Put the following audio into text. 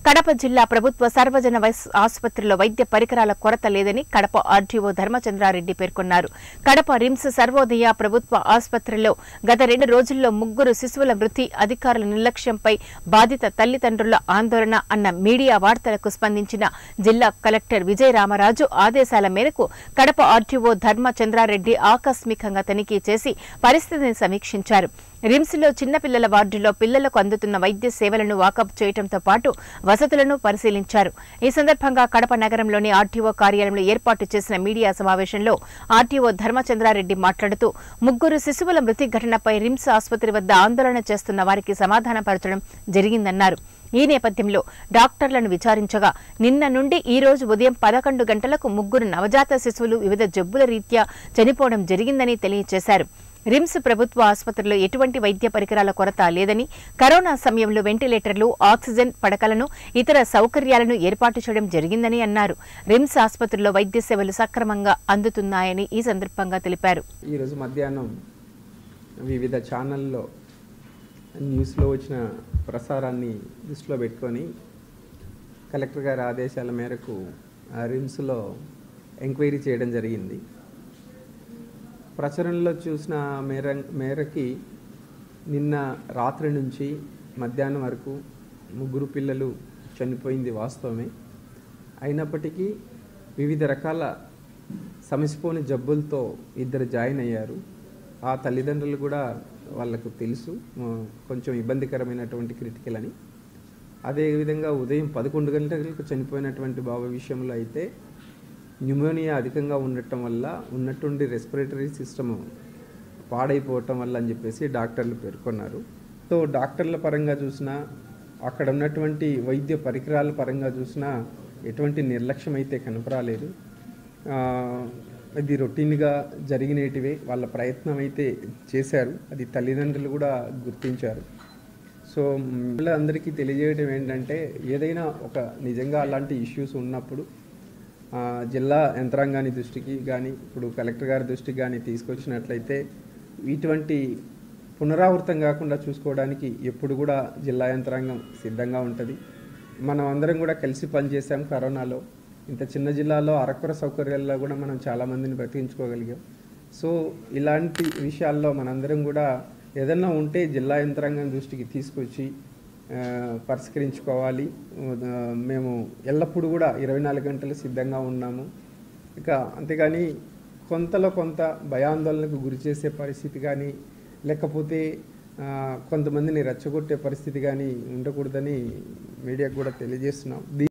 కడప జిల్లా ప్రభుత్వ సర్వజన వైస్ ఆసుపత్రిలో వైద్య పరికరాల కొరత లేదని కడప ఆర్డీఓ ధర్మచంద్రారెడ్డి పేర్కొన్నారు కడప రిమ్స్ సర్వోదయ ప్రభుత్వ ఆసుపత్రిలో గత రెండు రోజుల్లో ముగ్గురు శిశువుల మృతి అధికారుల నిర్లక్ష్యంపై బాధిత తల్లిదండ్రుల ఆందోళన అన్న మీడియా వార్తలకు స్పందించిన జిల్లా కలెక్టర్ విజయ రామరాజు ఆదేశాల మేరకు కడప ఆర్డీఓ ధర్మచంద్రారెడ్డి ఆకస్మికంగా తనిఖీ చేసి పరిస్థితిని సమీక్షించారు రిమ్స్ లో చిన్నపిల్లల వార్డులో పిల్లలకు అందుతున్న వైద్య సేవలను వాకప్ చేయడంతో పాటు వసతులను పరిశీలించారు ఈ సందర్భంగా కడప నగరంలోని ఆర్టీఓ కార్యాలయంలో ఏర్పాటు చేసిన మీడియా సమావేశంలో ఆర్టీఓ ధర్మచంద్రారెడ్డి మాట్లాడుతూ ముగ్గురు శిశువుల మృతి ఘటనపై రిమ్స్ ఆసుపత్రి వద్ద ఆందోళన చేస్తున్న వారికి సమాధానపరచడం జరిగిందన్నారు ఈ నేపథ్యంలో డాక్టర్లను విచారించగా నిన్న నుండి ఈ రోజు ఉదయం పదకొండు గంటలకు ముగ్గురు నవజాత శిశువులు వివిధ జబ్బుల రీత్యా చనిపోవడం జరిగిందని తెలియజేశారు రిమ్స్ ప్రభుత్వ ఆసుపత్రిలో ఎటువంటి వైద్య పరికరాల కొరత లేదని కరోనా సమయంలో వెంటిలేటర్లు ఆక్సిజన్ పడకలను ఇతర సౌకర్యాలను ఏర్పాటు చేయడం జరిగిందని అన్నారు రిమ్స్ ఆసుపత్రిలో వైద్య సేవలు సక్రమంగా అందుతున్నాయని ఈ సందర్భంగా తెలిపారు ఈరోజు మధ్యాహ్నం వివిధ ఛానల్లో న్యూస్లో వచ్చిన ప్రసారాన్ని దృష్టిలో పెట్టుకొని కలెక్టర్ గారి ఆదేశాల మేరకు ఆ రిమ్స్లో ఎంక్వైరీ చేయడం జరిగింది ప్రచురణలో చూసిన మేర మేరకి నిన్న రాత్రి నుంచి మధ్యాహ్నం వరకు ముగ్గురు పిల్లలు చనిపోయింది వాస్తవమే అయినప్పటికీ వివిధ రకాల సమసిపోని జబ్బులతో ఇద్దరు జాయిన్ అయ్యారు ఆ తల్లిదండ్రులు కూడా వాళ్ళకు తెలుసు ఆ, కొంచెం ఇబ్బందికరమైనటువంటి క్రిటికల్ అని అదేవిధంగా ఉదయం పదకొండు గంటలకు చనిపోయినటువంటి బాబు విషయంలో అయితే న్యూమోనియా అధికంగా ఉండటం వల్ల ఉన్నట్టుండి రెస్పిరేటరీ సిస్టమ్ పాడైపోవటం వల్ల అని చెప్పేసి డాక్టర్లు పేర్కొన్నారు సో డాక్టర్ల పరంగా చూసినా అక్కడ ఉన్నటువంటి వైద్య పరికరాల పరంగా చూసినా ఎటువంటి నిర్లక్ష్యం అయితే కనపరాలేదు ఆ, ఇది రొటీన్గా జరిగినటివే వాళ్ళ ప్రయత్నం అయితే చేశారు అది తల్లిదండ్రులు కూడా గుర్తించారు సో అందరికీ తెలియజేయడం ఏంటంటే ఏదైనా ఒక నిజంగా అలాంటి ఇష్యూస్ ఉన్నప్పుడు ఆ, జిల్లా యంత్రాంగాన్ని దృష్టికి కానీ ఇప్పుడు కలెక్టర్ గారి దృష్టికి కానీ తీసుకొచ్చినట్లయితే ఇటువంటి పునరావృతం కాకుండా చూసుకోవడానికి ఎప్పుడు కూడా జిల్లా యంత్రాంగం సిద్ధంగా ఉంటుంది మనం అందరం కూడా కలిసి పనిచేసాం కరోనాలో ఇంత చిన్న జిల్లాలో అరకొర సౌకర్యాల్లో కూడా మనం చాలామందిని బ్రతికించుకోగలిగాం సో ఇలాంటి విషయాల్లో మనందరం కూడా ఏదన్నా ఉంటే జిల్లా యంత్రాంగం దృష్టికి తీసుకొచ్చి ఆ, పరిష్కరించుకోవాలి ఆ, మేము ఎల్లప్పుడూ కూడా ఇరవై నాలుగు గంటలు సిద్ధంగా ఉన్నాము ఇక అంతేగాని కొంతలో కొంత భయాందోళనకు గురి చేసే పరిస్థితి కానీ లేకపోతే ఆ, కొంతమందిని రెచ్చగొట్టే పరిస్థితి కానీ ఉండకూడదని మీడియాకు కూడా తెలియజేస్తున్నాం దీ-